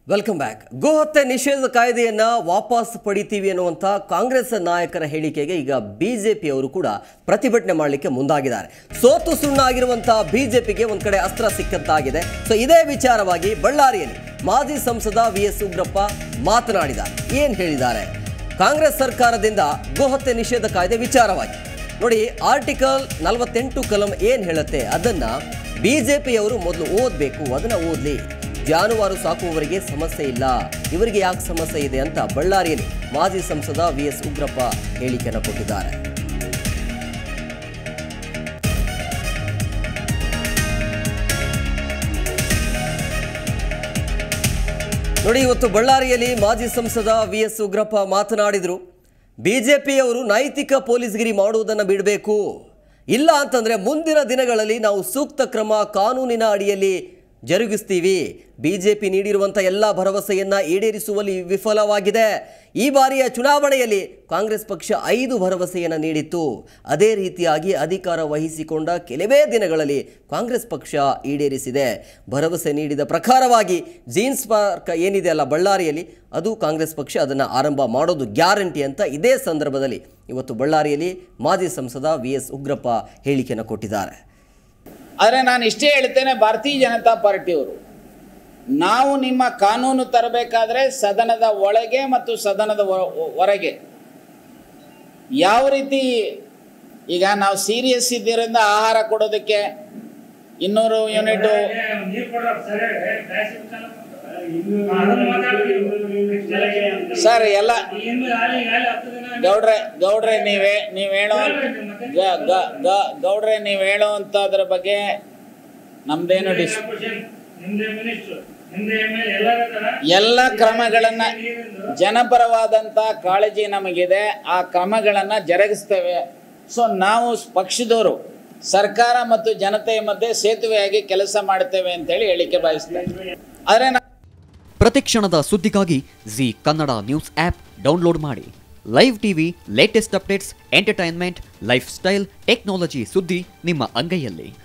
Welcome back ಗೋಹತ್ಯೆ ನಿಷೇಧ ಕಾಯ್ದೆಯನ್ನ ವಾಪಸ್ ಪಡಿತೀವಿ ಅನ್ನುವಂಥ ಕಾಂಗ್ರೆಸ್ ನಾಯಕರ ಹೇಳಿಕೆಗೆ ಈಗ ಬಿಜೆಪಿಯವರು ಕೂಡ ಪ್ರತಿಭಟನೆ ಮಾಡಲಿಕ್ಕೆ ಮುಂದಾಗಿದ್ದಾರೆ ಸೋತು ಸುಣ್ಣಾಗಿರುವಂತಹ ಬಿಜೆಪಿಗೆ ಒಂದ್ ಕಡೆ ಅಸ್ತ್ರ ಸಿಕ್ಕಂತಾಗಿದೆ ಸೊ ಇದೇ ವಿಚಾರವಾಗಿ ಬಳ್ಳಾರಿಯಲ್ಲಿ ಮಾಜಿ ಸಂಸದ ವಿ ಎಸ್ ಉಗ್ರಪ್ಪ ಮಾತನಾಡಿದ್ದಾರೆ ಏನ್ ಹೇಳಿದ್ದಾರೆ ಕಾಂಗ್ರೆಸ್ ಸರ್ಕಾರದಿಂದ ಗೋಹತ್ಯೆ ನಿಷೇಧ ಕಾಯ್ದೆ ವಿಚಾರವಾಗಿ ನೋಡಿ ಆರ್ಟಿಕಲ್ ನಲವತ್ತೆಂಟು ಕಲಂ ಏನ್ ಹೇಳುತ್ತೆ ಅದನ್ನ ಬಿಜೆಪಿಯವರು ಮೊದಲು ಓದಬೇಕು ಅದನ್ನ ಓದ್ಲಿ ಜಾನುವಾರು ಸಾಕುವವರಿಗೆ ಸಮಸ್ಯೆ ಇಲ್ಲ ಇವರಿಗೆ ಯಾಕೆ ಸಮಸ್ಯೆ ಇದೆ ಅಂತ ಬಳ್ಳಾರಿಯಲ್ಲಿ ಮಾಜಿ ಸಂಸದ ವಿ ಎಸ್ ಉಗ್ರಪ್ಪ ಹೇಳಿಕೆಯನ್ನು ಕೊಟ್ಟಿದ್ದಾರೆ ನೋಡಿ ಇವತ್ತು ಬಳ್ಳಾರಿಯಲ್ಲಿ ಮಾಜಿ ಸಂಸದ ವಿ ಎಸ್ ಉಗ್ರಪ್ಪ ಮಾತನಾಡಿದರು ಬಿಜೆಪಿಯವರು ನೈತಿಕ ಪೊಲೀಸ್ಗಿರಿ ಮಾಡುವುದನ್ನು ಬಿಡಬೇಕು ಇಲ್ಲ ಅಂತಂದ್ರೆ ಮುಂದಿನ ದಿನಗಳಲ್ಲಿ ನಾವು ಸೂಕ್ತ ಕ್ರಮ ಕಾನೂನಿನ ಅಡಿಯಲ್ಲಿ ಜರುಗಿಸ್ತೀವಿ ಬಿಜೆಪಿ ನೀಡಿರುವಂಥ ಎಲ್ಲ ಭರವಸೆಯನ್ನ ಈಡೇರಿಸುವಲ್ಲಿ ವಿಫಲವಾಗಿದೆ ಈ ಬಾರಿಯ ಚುನಾವಣೆಯಲ್ಲಿ ಕಾಂಗ್ರೆಸ್ ಪಕ್ಷ ಐದು ಭರವಸೆಯನ್ನು ನೀಡಿತ್ತು ಅದೇ ರೀತಿಯಾಗಿ ಅಧಿಕಾರ ವಹಿಸಿಕೊಂಡ ಕೆಲವೇ ದಿನಗಳಲ್ಲಿ ಕಾಂಗ್ರೆಸ್ ಪಕ್ಷ ಈಡೇರಿಸಿದೆ ಭರವಸೆ ನೀಡಿದ ಪ್ರಕಾರವಾಗಿ ಜೀನ್ಸ್ ಪಾರ್ಕ್ ಏನಿದೆ ಅಲ್ಲ ಬಳ್ಳಾರಿಯಲ್ಲಿ ಅದು ಕಾಂಗ್ರೆಸ್ ಪಕ್ಷ ಅದನ್ನು ಆರಂಭ ಮಾಡೋದು ಗ್ಯಾರಂಟಿ ಅಂತ ಇದೇ ಸಂದರ್ಭದಲ್ಲಿ ಇವತ್ತು ಬಳ್ಳಾರಿಯಲ್ಲಿ ಮಾಜಿ ಸಂಸದ ವಿ ಎಸ್ ಉಗ್ರಪ್ಪ ಹೇಳಿಕೆಯನ್ನು ಕೊಟ್ಟಿದ್ದಾರೆ ಆದರೆ ನಾನು ಇಷ್ಟೇ ಹೇಳ್ತೇನೆ ಭಾರತೀಯ ಜನತಾ ಪಾರ್ಟಿಯವರು ನಾವು ನಿಮ್ಮ ಕಾನೂನು ತರಬೇಕಾದ್ರೆ ಸದನದ ಒಳಗೆ ಮತ್ತು ಸದನದ ಹೊರ- ಹೊರಗೆ ಯಾವ ರೀತಿ ಈಗ ನಾವು ಸೀರಿಯಸ್ ಇದ್ದರಿಂದ ಆಹಾರ ಕೊಡೋದಕ್ಕೆ ಇನ್ನೂರು ಯೂನಿಟ್ ನೀರ್ ಕೊಡ್ರ ಸರಿಯಾಗಿ ಬ್ಯಾಸಿ ಬಿಟ್ಟಲ್ಲ. ಅದನ್ನ ಮಾತಾಡ್ತೀವಿ. ಸರ್ ಎಲ್ಲ ಇನ್ನು ನಾಳೆ ನಾಳೆ ಹತ್ತು ದಿನ ಗೌಡ್ರೆ ಗೌಡ್ರೆ ನೀವೇ ನೀವು ಹೇಳೋ ಗ- ಗ- ಗ- ಗೌಡ್ರೆ ನೀವು ಹೇಳೋವಂಥದ್ರ ಬಗ್ಗೆ ನಮ್ದೇನು ಡಿಸ್ ಆಪರೇಷನ್, ನಿಮ್ದೇ ಮಿನಿಸ್ಟ್ರು ನಿಮ್ದೇ ಎಮ್ ಎಲ್ ಎಲ್ಲರ ತರ ಎಲ್ಲ ಕ್ರಮಗಳನ್ನ ಜನಪರವಾದಂಥ ಕಾಳಜಿ ನಮಗಿದೆ ಆ ಕ್ರಮಗಳನ್ನು ಜರುಗಿಸ್ತೇವೆ ಸೊ ನಾವು ಪಕ್ಷದವರು ಸರ್ಕಾರ ಮತ್ತು ಜನತೆಯ ಮಧ್ಯೆ ಸೇತುವೆಯಾಗಿ ಕೆಲಸ ಮಾಡ್ತೇವೆ ಅಂತೇಳಿ ಹೇಳಿಕೆ ಬಯಸ್ತೇನೆ ಆದರೆ ನಾ ಪ್ರತಿಕ್ಷಣದ ಸುದ್ದಿಗಾಗಿ Zee Kannada news app download ಮಾಡಿ live TV latest updates entertainment lifestyle technology ಸುದ್ದಿ ನಿಮ್ಮ ಅಂಗೈಯಲ್ಲಿ